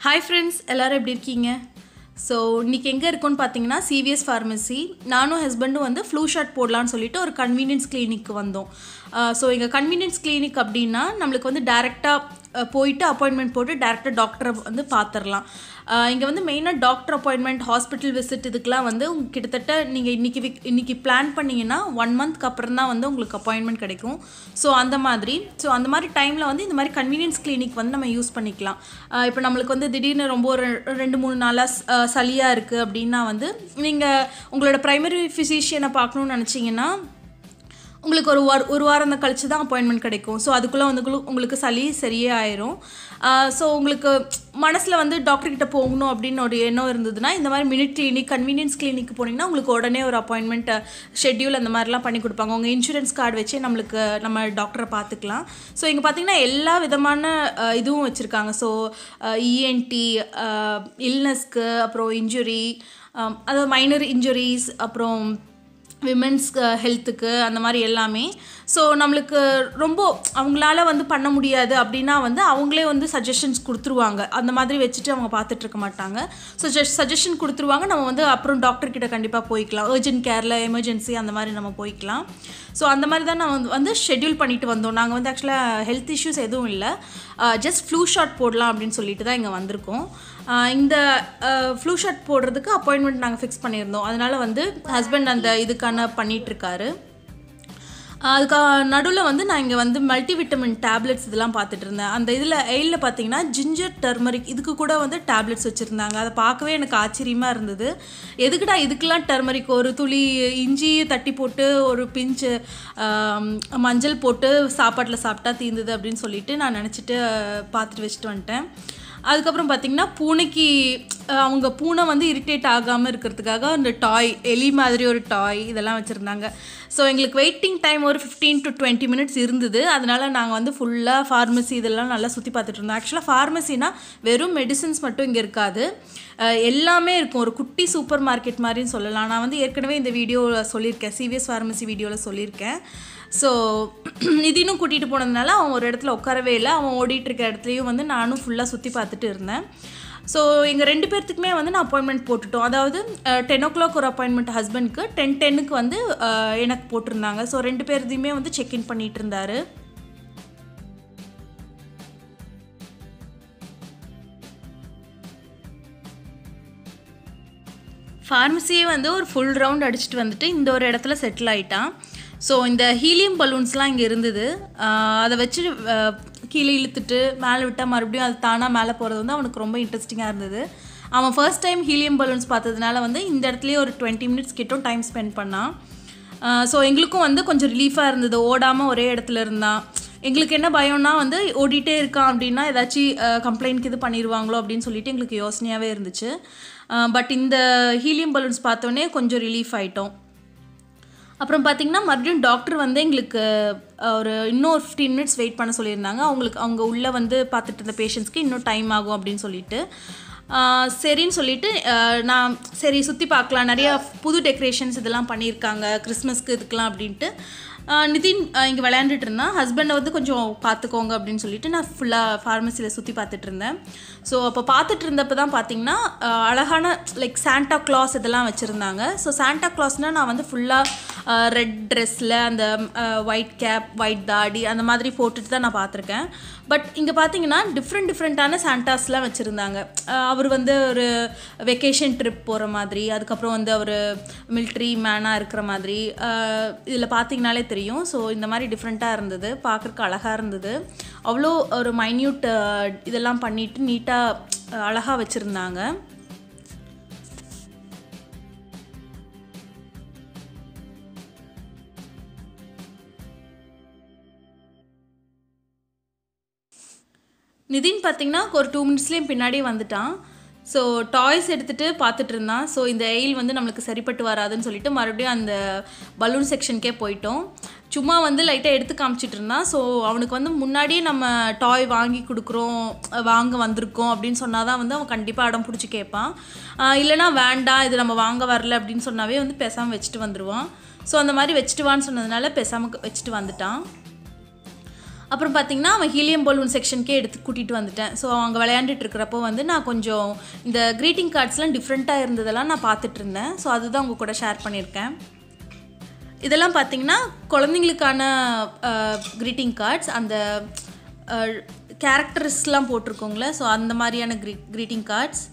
Hi friends எல்லோரும் எப்படி இருக்கீங்க ஸோ இன்றைக்கி எங்கே இருக்கோன்னு பார்த்தீங்கன்னா சிவிஎஸ் ஃபார்மசி நானும் ஹஸ்பண்டும் வந்து ஃப்ளூ ஷாட் போடலான்னு சொல்லிட்டு ஒரு கன்வீனியன்ஸ் கிளினிக்கு வந்தோம் ஸோ எங்கள் கன்வீனியன்ஸ் கிளினிக் அப்படின்னா நம்மளுக்கு வந்து டேரெக்டாக போயிட்டு அப்பாயின்மெண்ட் போட்டு டேரெக்டாக டாக்டரை வந்து பார்த்துடலாம் இங்கே வந்து மெயினாக டாக்டர் அப்பாயின்மெண்ட் ஹாஸ்பிட்டல் விசிட் இதுக்கெலாம் வந்து உங்க- கிட்டத்தட்ட நீங்கள் இன்றைக்கி இன்றைக்கி பிளான் பண்ணிங்கன்னா ஒன் மந்த்க்கு அப்புறம் தான் வந்து உங்களுக்கு அப்பாயின்மெண்ட் கிடைக்கும் ஸோ அந்த மாதிரி ஸோ அந்த மாதிரி டைமில் வந்து இந்த மாதிரி கன்வீனியன்ஸ் கிளினிக் வந்து நம்ம யூஸ் பண்ணிக்கலாம் இப்போ நம்மளுக்கு வந்து திடீர்னு ரொம்ப ஒரு ரெண்டு மூணு நாளாக சளியாக இருக்குது அப்படின்னா வந்து நீங்கள் உங்களோட ப்ரைமரி ஃபிசிஷியனை பார்க்கணுன்னு நினச்சிங்கன்னா உங்களுக்கு ஒரு வார ஒரு வாரம் தான் கழிச்சு தான் அப்பாயின்மெண்ட் கிடைக்கும் ஸோ அதுக்குள்ளே வந்து உங்களுக்கு- உங்களுக்கு சளி சரியே ஆயிரும் ஸோ உங்களுக்கு மனசில் வந்து டாக்டர் கிட்ட போகணும் அப்படின்னு ஒரு எண்ணம் இருந்ததுன்னா இந்த மாதிரி மினிட் கிளினிக் கன்வீனியன்ஸ் கிளினிக் போனீங்கன்னா உங்களுக்கு உடனே ஒரு அப்பாயின்மெண்ட் ஷெட்யூல் அந்த மாதிரிலாம் பண்ணி கொடுப்பாங்க உங்கள் இன்சூரன்ஸ் கார்டு வச்சே நம்மளுக்கு நம்ம டாக்டரை பார்த்துக்கலாம் ஸோ இங்கே பார்த்தீங்கன்னா எல்லா விதமான அஹ், இதுவும் வச்சுருக்காங்க ஸோ இஎன்டி இல்னஸ்க்கு அப்புறம் இன்ஜுரி அதாவது மைனர் இன்ஜுரிஸ் அப்புறம் விமென்ஸ் ஹெல்த்துக்கு அந்த மாதிரி எல்லாமே ஸோ நம்மளுக்கு ரொம்ப அவங்களால வந்து பண்ண முடியாது அப்படின்னா வந்து அவங்களே வந்து சஜஷன்ஸ் கொடுத்துருவாங்க அந்த மாதிரி வச்சுட்டு அவங்க பார்த்துட்டு இருக்க மாட்டாங்க ஸோ சஜஷன் கொடுத்துருவாங்க நம்ம வந்து அப்புறம் டாக்டர் கிட்ட கண்டிப்பாக போய்க்கலாம் அர்ஜென்ட் கேரில் எமர்ஜென்சி அந்த மாதிரி நம்ம போய்க்கலாம் ஸோ அந்த மாதிரி தான் நான் வந்து- வந்து ஷெட்யூல் பண்ணிட்டு வந்தோம் நாங்கள் வந்து ஆக்சுவலாக ஹெல்த் இஷ்யூஸ் எதுவும் இல்லை ஜஸ்ட் ஃப்ளூ ஷாட் போடலாம் அப்படின்னு சொல்லிட்டு தான் இங்கே வந்திருக்கோம் ஆஹ் இந்த ஃப்ளூ ஷாட் போடுறதுக்கு அப்பாயின்மெண்ட் நாங்கள் ஃபிக்ஸ் பண்ணியிருந்தோம் அதனால வந்து ஹஸ்பண்ட் அந்த இதுக்கான பண்ணிகிட்ருக்காரு அதுக்கு நடுவில் வந்து நான் இங்கே வந்து மல்டிவிட்டமின் டேப்லெட்ஸ் இதெல்லாம் பார்த்துட்டு இருந்தேன் அந்த இதில் எயிலில் பார்த்தீங்கன்னா ஜிஞ்சர் டர்மரிக் இதுக்கு கூட வந்து டேப்லெட்ஸ் வச்சுருந்தாங்க அதை பார்க்கவே எனக்கு ஆச்சரியமாக இருந்தது எதுக்குடா இதுக்கெல்லாம் டர்மரிக் ஒரு துளி இஞ்சி தட்டி போட்டு ஒரு பிஞ்சு ஆம், மஞ்சள் போட்டு சாப்பாட்டில் சாப்பிட்டா தீர்ந்தது அப்படின்னு சொல்லிட்டு நான் நினச்சிட்டு பார்த்துட்டு வச்சுட்டு வந்துட்டேன் அதுக்கப்புறம் பார்த்தீங்கன்னா பூனைக்கு அஹ், அவங்க பூனை வந்து இரிட்டேட் ஆகாமல் இருக்கிறதுக்காக அந்த டாய் எலி மாதிரி ஒரு டாய் இதெல்லாம் வச்சுருந்தாங்க ஸோ எங்களுக்கு வெயிட்டிங் டைம் ஒரு ஃபிஃப்டீன் டு டுவெண்ட்டி மினிட்ஸ் இருந்தது அதனால நாங்கள் வந்து ஃபுல்லாக ஃபார்மசி இதெல்லாம் நல்லா சுற்றி பார்த்துட்டு இருந்தோம் ஆக்சுவலாக ஃபார்மசினா வெறும் மெடிசின்ஸ் மட்டும் இங்கே இருக்காது அஹ், எல்லாமே இருக்கும் ஒரு குட்டி சூப்பர் மார்க்கெட் மாதிரின்னு சொல்லலாம் நான் வந்து ஏற்கனவே இந்த வீடியோவில் சொல்லியிருக்கேன் சிவிஎஸ் ஃபார்மசி வீடியோவில் சொல்லியிருக்கேன் ஸோ நிதினும் கூட்டிகிட்டு போனதுனால அவன் ஒரு இடத்துல உட்காரவே இல்லை அவன் ஓடிட்டு இருக்க இடத்துலையும் வந்து நானும் ஃபுல்லாக சுற்றி பார்த்துட்டு இருந்தேன் ஸோ எங்கள் ரெண்டு பேர்த்துக்குமே வந்து நான் அப்பாயின்மெண்ட் போட்டுட்டோம் அதாவது டென் ஓ கிளாக் ஒரு அப்பாயின்மெண்ட் ஹஸ்பண்ட்க்கு டென் டென்னுக்கு வந்து அஹ், எனக்கு போட்டிருந்தாங்க ஸோ ரெண்டு பேர்த்தையுமே வந்து செக்இன் பண்ணிட்டு இருந்தாரு ஃபார்மசியே வந்து ஒரு ஃபுல் ரவுண்ட் அடிச்சுட்டு வந்துட்டு இந்த ஒரு இடத்துல செட்டில் ஆயிட்டான் ஸோ இந்த ஹீலியம் பலூன்ஸ்லாம் இங்கே இருந்தது ஆஹ் அதை வச்சு ஆஹ் கீழே இழுத்துட்டு மேலே விட்டால் மறுபடியும் அது தானாக மேலே போகிறது வந்து அவனுக்கு ரொம்ப இன்ட்ரெஸ்டிங்காக இருந்தது அவன் ஃபர்ஸ்ட் டைம் ஹீலியம் பலூன்ஸ் பார்த்ததுனால வந்து இந்த இடத்துலயே ஒரு டுவெண்ட்டி மினிட்ஸ் கிட்டும் டைம் ஸ்பெண்ட் பண்ணான் ஸோ எங்களுக்கும் வந்து கொஞ்சம் ரிலீஃபாக இருந்தது ஓடாமல் ஒரே இடத்துல இருந்தான் எங்களுக்கு என்ன பயம்னா வந்து ஓடிட்டே இருக்கான் அப்படின்னா ஏதாச்சும் கம்ப்ளைண்ட்க்கு இது பண்ணிடுவாங்களோ அப்படின்னு சொல்லிட்டு எங்களுக்கு யோசனையாகவே இருந்துச்சு பட் இந்த ஹீலியம் பலூன்ஸ் பார்த்தோன்னே கொஞ்சம் ரிலீஃப் ஆயிட்டோம் அப்புறம் பார்த்தீங்கன்னா மறுபடியும் டாக்டர் வந்து எங்களுக்கு அஹ், ஒரு இன்னும் ஒரு ஃபிஃப்டீன் மினிட்ஸ் வெயிட் பண்ண சொல்லியிருந்தாங்க அவங்களுக்கு அவங்க உள்ளே வந்து பார்த்துட்டு இருந்த பேஷண்ட்ஸ்க்கு இன்னும் டைம் ஆகும் அப்படின்னு சொல்லிட்டு ஆஹ், சரின்னு சொல்லிட்டு அஹ், நான் சரி சுற்றி பார்க்கலாம் நிறையா புது டெக்கரேஷன்ஸ் இதெல்லாம் பண்ணியிருக்காங்க கிறிஸ்மஸ்க்கு இதுக்கெலாம் அப்படின்ட்டு ஆஹ், நிதின் இங்கே விளையாண்டுட்டு இருந்தான் ஹஸ்பண்டை வந்து கொஞ்சம் பார்த்துக்கோங்க அப்படின்னு சொல்லிட்டு நான் ஃபுல்லாக ஃபார்மசியில் சுற்றி பார்த்துட்டு இருந்தேன் ஸோ அப்போ பார்த்துட்டு இருந்தப்போ தான் பார்த்தீங்கன்னா ஆஹ், அழகான லைக் சாண்டா கிளாஸ் இதெல்லாம் வச்சுருந்தாங்க ஸோ சாண்டா கிளாஸ்னால் நான் வந்து ஃபுல்லாக ரெட் ட்ரெஸ்ஸில் அந்த ஒயிட் கேப் ஒயிட் தாடி அந்த மாதிரி போட்டுட்டு தான் நான் பார்த்துருக்கேன் பட் இங்கே பார்த்தீங்கன்னா டிஃப்ரெண்ட் டிஃப்ரெண்ட்டான சாண்டாஸ்லாம் வச்சுருந்தாங்க அவர் வந்து ஒரு வெக்கேஷன் ட்ரிப் போகிற மாதிரி அதுக்கப்புறம் வந்து அவர் மிலிட்ரி மேனாக இருக்கிற மாதிரி இதில் பார்த்தீங்கனாலே தெரியும் ஸோ இந்த மாதிரி டிஃப்ரெண்ட்டாக இருந்தது பார்க்குறக்கு அழகாக இருந்தது அவ்வளோ ஒரு மைன்யூட் இதெல்லாம் பண்ணிட்டு நீட்டாக அழகாக வச்சுருந்தாங்க நிதின் பார்த்தீங்கன்னா ஒரு டூ மினிட்ஸ்லேயும் பின்னாடியே வந்துட்டான் ஸோ டாய்ஸ் எடுத்துகிட்டு பார்த்துட்டு இருந்தான் ஸோ இந்த எயில் வந்து நம்மளுக்கு சரிப்பட்டு வராதுன்னு சொல்லிட்டு மறுபடியும் அந்த பலூன் செக்ஷனுக்கே போயிட்டோம் சும்மா வந்து லைட்டாக எடுத்து காமிச்சிட்டு இருந்தான் ஸோ அவனுக்கு வந்து முன்னாடியே நம்ம டாய் வாங்கி கொடுக்குறோம் வாங்க வந்திருக்கோம் அப்படின்னு சொன்னால் தான் வந்து அவன் கண்டிப்பாக அடம் பிடிச்சி கேட்பான் ஆஹ் இல்லைனா வேண்டாம் இது நம்ம வாங்க வரல அப்படின்னு சொன்னாவே வந்து பேசாமல் வச்சுட்டு வந்துடுவான் ஸோ அந்த மாதிரி வச்சுட்டு வான்னு சொன்னதுனால பேசாமல் வச்சுட்டு வந்துட்டான் அப்புறம் பார்த்தீங்கன்னா அவன் ஹீலியம் பலூன் செக்ஷனுக்கே எடுத்து கூட்டிகிட்டு வந்துட்டேன் ஸோ அவங்க விளையாண்டுட்டு இருக்கிறப்போ வந்து நான் கொஞ்சம் இந்த க்ரீட்டிங் கார்ட்ஸ்லாம் டிஃப்ரெண்ட்டாக இருந்ததெல்லாம் நான் பார்த்துட்டு இருந்தேன் ஸோ அதுதான் உங்கள் கூட ஷேர் பண்ணியிருக்கேன் இதெல்லாம் பார்த்தீங்கன்னா குழந்தைங்களுக்கான க்ரீட்டிங் கார்ட்ஸ் அந்த கேரக்டர்ஸ்லாம் போட்டிருக்கோங்களே ஸோ அந்த மாதிரியான க்ரீ க்ரீட்டிங் கார்ட்ஸ்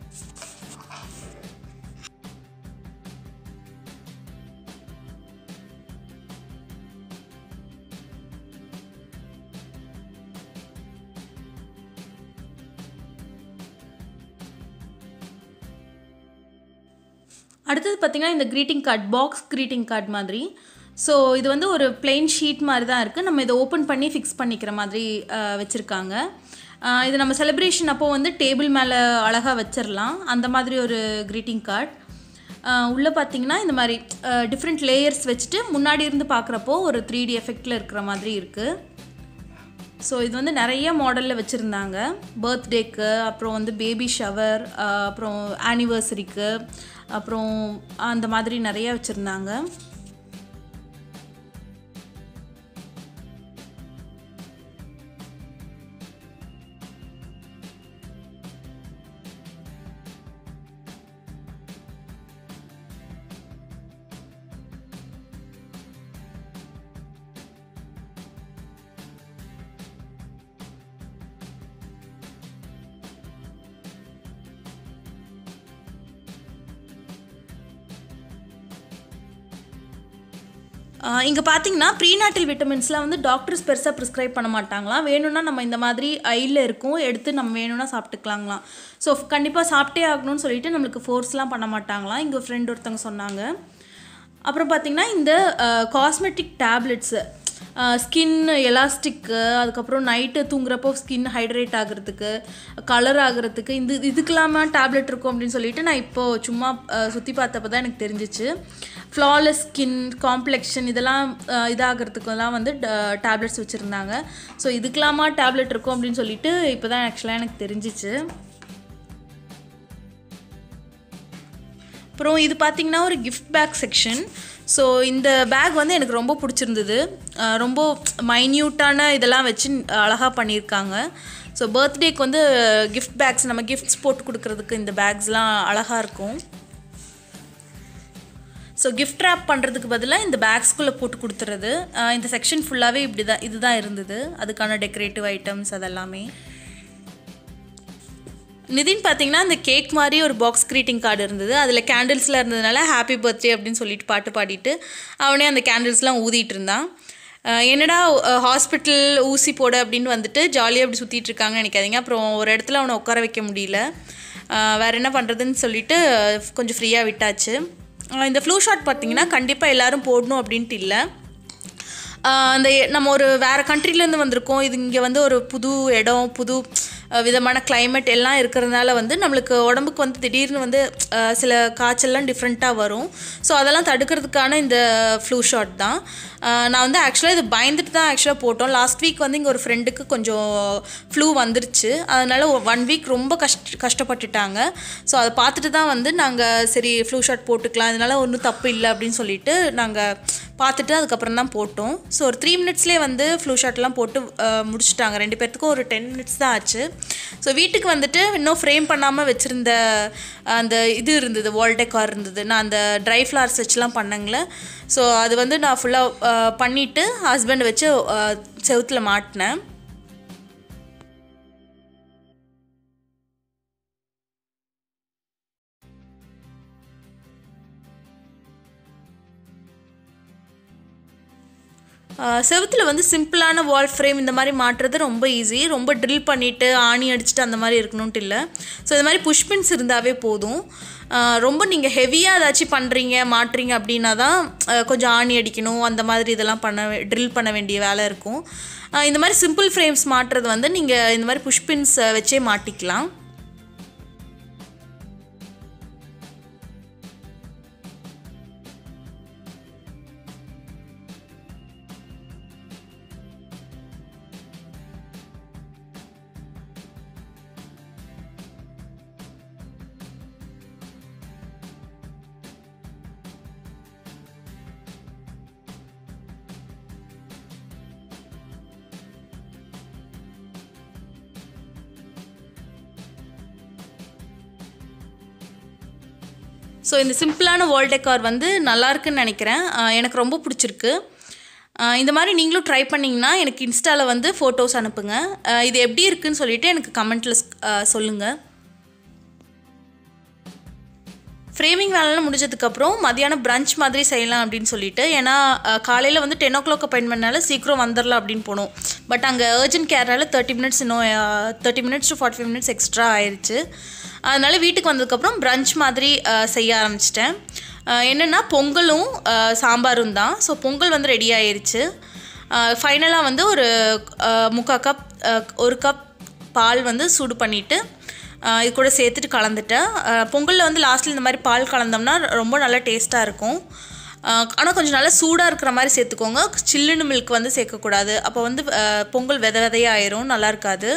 அடுத்தது பார்த்திங்கன்னா இந்த greeting card box greeting card மாதிரி ஸோ இது வந்து ஒரு பிளெயின் ஷீட் மாதிரி தான் இருக்குது நம்ம இதை ஓப்பன் பண்ணி ஃபிக்ஸ் பண்ணிக்கிற மாதிரி வச்சுருக்காங்க இது நம்ம செலிப்ரேஷன் அப்போது வந்து டேபிள் மேலே அழகாக வச்சிடலாம் அந்த மாதிரி ஒரு க்ரீட்டிங் கார்டு உள்ளே பார்த்தீங்கன்னா இந்த மாதிரி டிஃப்ரெண்ட் லேயர்ஸ் வச்சுட்டு முன்னாடி இருந்து பார்க்குறப்போ ஒரு த்ரீ டி எஃபெக்டில் இருக்கிற மாதிரி இருக்குது ஸோ இது வந்து நிறைய மாடலில் வச்சுருந்தாங்க பர்த்டேக்கு அப்புறம் வந்து பேபி ஷவர் அப்புறம் ஆனிவர்சரிக்கு அப்புறம் அந்த மாதிரி நிறைய வச்சுருந்தாங்க இங்கே பார்த்தீங்கன்னா ப்ரீநாட்டில் விட்டமின்ஸ்லாம் வந்து டாக்டர்ஸ் பெருசாக ப்ரிஸ்கிரைப் பண்ண மாட்டாங்களாம் வேணும்னா நம்ம இந்த மாதிரி ஐயில் இருக்கும் எடுத்து நம்ம வேணும்னா சாப்பிட்டுக்கலாங்களாம் ஸோ கண்டிப்பாக சாப்பிட்டே ஆகணும்னு சொல்லிட்டு நம்மளுக்கு ஃபோர்ஸ்லாம் பண்ண மாட்டாங்களாம் எங்கள் ஃப்ரெண்ட் ஒருத்தவங்க சொன்னாங்க அப்புறம் பார்த்திங்கன்னா இந்த காஸ்மெட்டிக் டேப்லெட்ஸு ஸ்கின் எலாஸ்டிக்கு அதுக்கப்புறம் நைட்டு தூங்குறப்போ ஸ்கின் ஹைட்ரேட் ஆகிறதுக்கு கலர் ஆகிறதுக்கு இந்த இதுக்கெல்லாமா டேப்லெட் இருக்கும் அப்படின்னு சொல்லிட்டு நான் இப்போது சும்மா சுற்றி பார்த்தப்போ தான் எனக்கு தெரிஞ்சிச்சு ஃப்ளாலெஸ் ஸ்கின் காம்ப்ளெக்ஷன் இதெல்லாம் இதாகிறதுக்கெல்லாம் வந்து டேப்லெட்ஸ் வச்சுருந்தாங்க ஸோ இதுக்கெல்லாமா டேப்லெட் இருக்கும் அப்படின்னு சொல்லிட்டு இப்போ தான் ஆக்சுவலாக எனக்கு தெரிஞ்சிச்சு அப்புறம் இது பார்த்திங்கன்னா ஒரு கிஃப்ட் பேக் செக்ஷன் ஸோ இந்த பேக் வந்து எனக்கு ரொம்ப பிடிச்சிருந்தது ரொம்ப மைன்யூட்டான இதெல்லாம் வச்சு அழகாக பண்ணியிருக்காங்க ஸோ பர்த்டேக்கு வந்து கிஃப்ட் பேக்ஸ் நம்ம கிஃப்ட்ஸ் போட்டு கொடுக்குறதுக்கு இந்த பேக்ஸ்லாம் அழகாக இருக்கும் ஸோ கிஃப்ட் ரேப் பண்ணுறதுக்கு பதிலாக இந்த பேக்ஸ்குள்ளே போட்டு கொடுத்துறது இந்த செக்ஷன் ஃபுல்லாகவே இப்படி தான் இதுதான் இருந்தது அதுக்கான டெக்கரேட்டிவ் ஐட்டம்ஸ் அதெல்லாமே நிதின் பார்த்தீங்கன்னா அந்த கேக் மாதிரி ஒரு பாக்ஸ் க்ரீட்டிங் கார்டு இருந்தது அதில் கேண்டில்ஸ்லாம் இருந்ததுனால ஹாப்பி பர்த்டே அப்படின்னு சொல்லிட்டு பாட்டு பாடிட்டு அவனே அந்த கேண்டில்ஸ்லாம் ஊதிட்டு இருந்தான் என்னடா ஹாஸ்பிட்டல் ஊசி போட அப்படின்னு வந்துட்டு ஜாலியாக அப்படி சுற்றிட்டு இருக்காங்கன்னு நினைக்காதீங்க அப்புறம் ஒரு இடத்துல அவனை உட்கார வைக்க முடியல வேறு என்ன பண்ணுறதுன்னு சொல்லிட்டு கொஞ்சம் ஃப்ரீயாக விட்டாச்சு இந்த ஃப்ளூ ஷாட் பார்த்தீங்கன்னா கண்டிப்பாக எல்லோரும் போடணும் அப்படின்ட்டு இல்லை அந்த நம்ம ஒரு வேறு கண்ட்ரிலேருந்து வந்திருக்கோம் இது இங்கே வந்து ஒரு புது இடம் புது விதமான கிளைமேட் எல்லாம் இருக்கிறதுனால வந்து நம்மளுக்கு உடம்புக்கு வந்து திடீர்னு வந்து சில காய்ச்சல்லாம் டிஃப்ரெண்ட்டாக வரும் ஸோ அதெல்லாம் தடுக்கிறதுக்கான இந்த ஃப்ளூ ஷாட் தான் நான் வந்து ஆக்சுவலாக இது பயந்துட்டு தான் ஆக்சுவலாக போட்டோம் லாஸ்ட் வீக் வந்து இங்கே ஒரு ஃப்ரெண்டுக்கு கொஞ்சம் ஃப்ளூ வந்துருச்சு அதனால் ஒன் வீக் ரொம்ப கஷ்ட கஷ்டப்பட்டுட்டாங்க ஸோ அதை பார்த்துட்டு தான் வந்து நாங்கள் சரி ஃப்ளூ ஷாட் போட்டுக்கலாம் இதனால் ஒன்றும் தப்பு இல்லை அப்படின்னு சொல்லிட்டு நாங்கள் பார்த்துட்டு அதுக்கப்புறம் தான் போட்டோம் ஸோ ஒரு த்ரீ மினிட்ஸ்லேயே வந்து ஃப்ளூ ஷாட்லாம் போட்டு முடிச்சுட்டாங்க ரெண்டு பேர்த்துக்கும் ஒரு டென் மினிட்ஸ் தான் ஆச்சு ஸோ வீட்டுக்கு வந்துட்டு இன்னும் ஃப்ரேம் பண்ணாமல் வச்சுருந்த அந்த இது இருந்தது வால்டெக்கார் இருந்தது நான் அந்த ட்ரை ஃப்ளார்ஸ் வச்சுலாம் பண்ணங்களே ஸோ அது வந்து நான் ஃபுல்லாக பண்ணிவிட்டு ஹஸ்பண்ட் வச்சு செவுத்தில் மாட்டினேன் செவுத்தில் வந்து சிம்பிளான வால் ஃப்ரேம் இந்த மாதிரி மாட்டுறது ரொம்ப ஈஸி ரொம்ப ட்ரில் பண்ணிவிட்டு ஆணி அடிச்சுட்டு அந்த மாதிரி இருக்கணும்ட்டு இல்லை ஸோ இந்த மாதிரி புஷ்பின்ஸ் இருந்தாவே போதும் ரொம்ப நீங்கள் ஹெவியாக ஏதாச்சும் பண்ணுறீங்க மாட்டுறீங்க அப்படின்னா தான் கொஞ்சம் ஆணி அடிக்கணும் அந்த மாதிரி இதெல்லாம் பண்ண ட்ரில் பண்ண வேண்டிய வேலை இருக்கும் இந்த மாதிரி சிம்பிள் ஃப்ரேம்ஸ் மாட்டுறது வந்து நீங்கள் இந்த மாதிரி புஷ்பின்ஸ் வச்சே மாட்டிக்கலாம் ஸோ இந்த சிம்பிளான வால் டெக்கார் வந்து நல்லா இருக்குன்னு நினைக்கிறேன் அஹ் எனக்கு ரொம்ப பிடிச்சிருக்கு அஹ் இந்த மாதிரி நீங்களும் ட்ரை பண்ணிங்கன்னா எனக்கு இன்ஸ்டாவில் வந்து ஃபோட்டோஸ் அனுப்புங்க அஹ் இது எப்படி இருக்குன்னு சொல்லிட்டு எனக்கு கமெண்ட்டில் சொல்லுங்கள் ஃப்ரேமிங் வேலைலாம் முடிஞ்சதுக்கப்புறம் மதியானம் பிரஞ்ச் மாதிரி செய்யலாம் அப்படின்னு சொல்லிட்டு ஏன்னா காலையில் வந்து டென் ஓ கிளாக் அப்பாயின்மெண்ட்னால சீக்கிரம் வந்துடலாம் அப்படின்னு போனோம் பட் அங்கே அர்ஜென்ட் கேர்னால தேர்ட்டி மினிட்ஸ் இன்னும் thirty minutes to forty five minutes extra ஆயிடுச்சு அதனால வீட்டுக்கு வந்ததுக்கப்புறம் பிரஞ்ச் மாதிரி அஹ், செய்ய ஆரம்பிச்சிட்டேன் என்னென்னா பொங்கலும் அஹ், சாம்பாரும் தான் ஸோ பொங்கல் வந்து ரெடி ஆயிருச்சு ஃபைனலாக வந்து ஒரு அஹ், முக்கால் கப் அஹ், ஒரு கப் பால் வந்து சூடு பண்ணிவிட்டு ஆஹ் இது கூட சேர்த்துட்டு கலந்துட்டேன் ஆஹ் பொங்கலில் வந்து லாஸ்ட்டில் இந்த மாதிரி பால் கலந்தோம்னா ரொம்ப நல்லா டேஸ்ட்டாக இருக்கும் ஆனால் கொஞ்சம் நல்லா சூடாக இருக்கிற மாதிரி சேர்த்துக்கோங்க சில்லுன்னு மில்க் வந்து சேர்க்கக்கூடாது அப்போ வந்து ஆஹ் பொங்கல் வித விதையாக ஆயிரும் நல்லா இருக்காது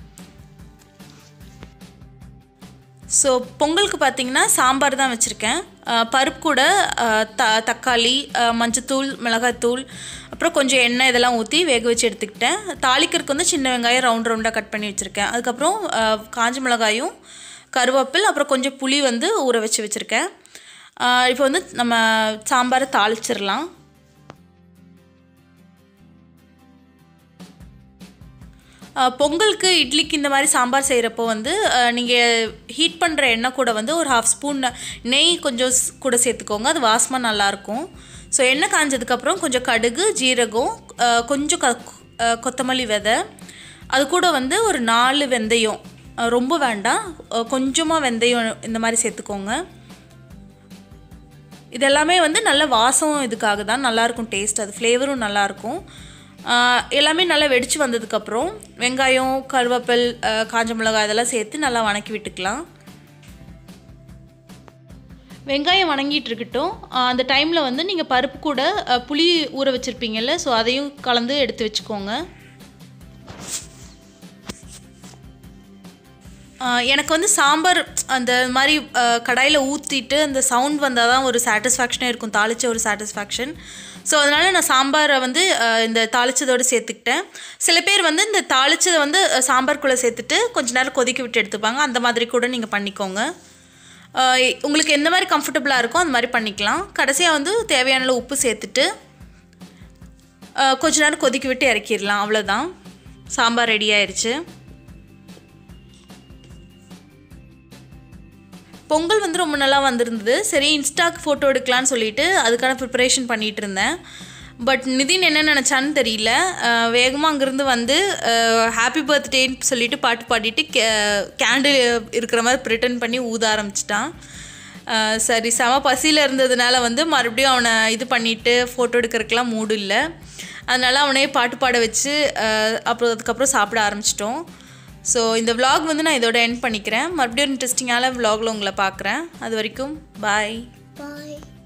ஸோ பொங்கலுக்கு பார்த்தீங்கன்னா சாம்பார் தான் வச்சுருக்கேன் பருப்பு கூட ஆஹ் த தக்காளி ஆஹ் மஞ்சத்தூள் மிளகாத்தூள் அப்புறம் கொஞ்சம் எண்ணெய் இதெல்லாம் ஊற்றி வேக வச்சு எடுத்துக்கிட்டேன் தாளிக்கிறதுக்கு வந்து சின்ன வெங்காயம் ரவுண்ட் ரவுண்டாக கட் பண்ணி வச்சுருக்கேன் அதுக்கப்புறம் ஆஹ் காஞ்ச மிளகாயும் கருவேப்பில் அப்புறம் கொஞ்சம் புளி வந்து ஊற வச்சு வச்சுருக்கேன் இப்போ வந்து நம்ம சாம்பாரை தாளிச்சிடலாம் அஹ் பொங்கலுக்கு இட்லிக்கு இந்த மாதிரி சாம்பார் செய்கிறப்போ வந்து நீங்கள் ஹீட் பண்ணுற எண்ணெய் கூட வந்து ஒரு ஹாஃப் ஸ்பூன் நெய் கொஞ்சம் ஸ்- கூட சேர்த்துக்கோங்க அது வாசமாக நல்லாயிருக்கும் ஸோ எண்ணெய் காஞ்சதுக்கப்புறம் கொஞ்சம் கடுகு ஜீரகம் அஹ் கொஞ்சம் க அஹ் கொத்தமல்லி விதை அது கூட வந்து ஒரு நாலு வெந்தயம் அஹ் ரொம்ப வேண்டாம் கொஞ்சமாக வெந்தயம் இந்த மாதிரி சேர்த்துக்கோங்க இதெல்லாமே வந்து நல்ல வாசம் இதுக்காக தான் நல்லாயிருக்கும் டேஸ்ட் அது ஃப்ளேவரும் நல்லாயிருக்கும் ஆஹ் எல்லாமே நல்லா வெடிச்சு வந்ததுக்கப்புறம் வெங்காயம் கருவேப்பில் ஆஹ் காஞ்ச மிளகாய் இதெல்லாம் சேர்த்து நல்லா வணக்கி விட்டுக்கலாம் வெங்காயம் வணங்கிட்டு இருக்கட்டும் ஆஹ் அந்த டைமில் வந்து நீங்கள் பருப்பு கூட ஆஹ் புளி ஊற வச்சுருப்பீங்கல்ல ஸோ அதையும் கலந்து எடுத்து வச்சுக்கோங்க ஆஹ் எனக்கு வந்து சாம்பார் அந்த மாதிரி கடாயில் ஊற்றிட்டு அந்த சவுண்ட் வந்தால் தான் ஒரு சாட்டிஸ்ஃபேக்ஷனே இருக்கும் தாளிச்ச ஒரு சாட்டிஸ்ஃபேக்ஷன் ஸோ அதனால் நான் சாம்பாரை வந்து ஆஹ் இந்த தாளிச்சதோடு சேர்த்துக்கிட்டேன் சில பேர் வந்து இந்த தாளிச்சதை வந்து அஹ், சாம்பார்க்குள்ளே சேர்த்துட்டு கொஞ்ச நேரம் கொதிக்க விட்டு எடுத்துப்பாங்க அந்த மாதிரி கூட நீங்கள் பண்ணிக்கோங்க ஆஹ் உங்களுக்கு எந்த மாதிரி கம்ஃபர்டபுளாக இருக்கோ அந்த மாதிரி பண்ணிக்கலாம் கடைசியாக வந்து தேவையான அளவு உப்பு சேர்த்துட்டு ஆஹ் கொஞ்ச நேரம் கொதிக்க விட்டு இறக்கிடலாம் அவ்வளோதான் சாம்பார் ரெடி ஆயிருச்சு பொங்கல் வந்து ரொம்ப நல்லா வந்திருந்தது சரி இன்ஸ்டாக்கு ஃபோட்டோ எடுக்கலான்னு சொல்லிட்டு அதுக்கான ப்ரிப்பரேஷன் பண்ணிகிட்டு இருந்தேன் பட் நிதின் என்ன நினச்சான்னு தெரியல வேகமாக அங்கேருந்து வந்து ஹாப்பி பர்த்டேன்னு சொல்லிட்டு பாட்டு பாடிட்டு கேண்டில் இருக்கிற மாதிரி ப்ரிட்டன் பண்ணி ஊத ஆரம்பிச்சிட்டான் அஹ் சரி செம பசியில் இருந்ததுனால வந்து மறுபடியும் அவனை இது பண்ணிவிட்டு ஃபோட்டோ எடுக்கிறதுக்கெலாம் மூடு இல்லை அதனால அவனே பாட்டு பாட வச்சு அஹ் அப்புறம் அதுக்கப்புறம் சாப்பிட ஆரம்பிச்சிட்டோம் ஸோ இந்த vlog வந்து நான் இதோட எண்ட் பண்ணிக்கிறேன் மறுபடியும் இன்ட்ரெஸ்டிங்கான vlogல உங்களை பார்க்குறேன் அது வரைக்கும் பாய் Bye.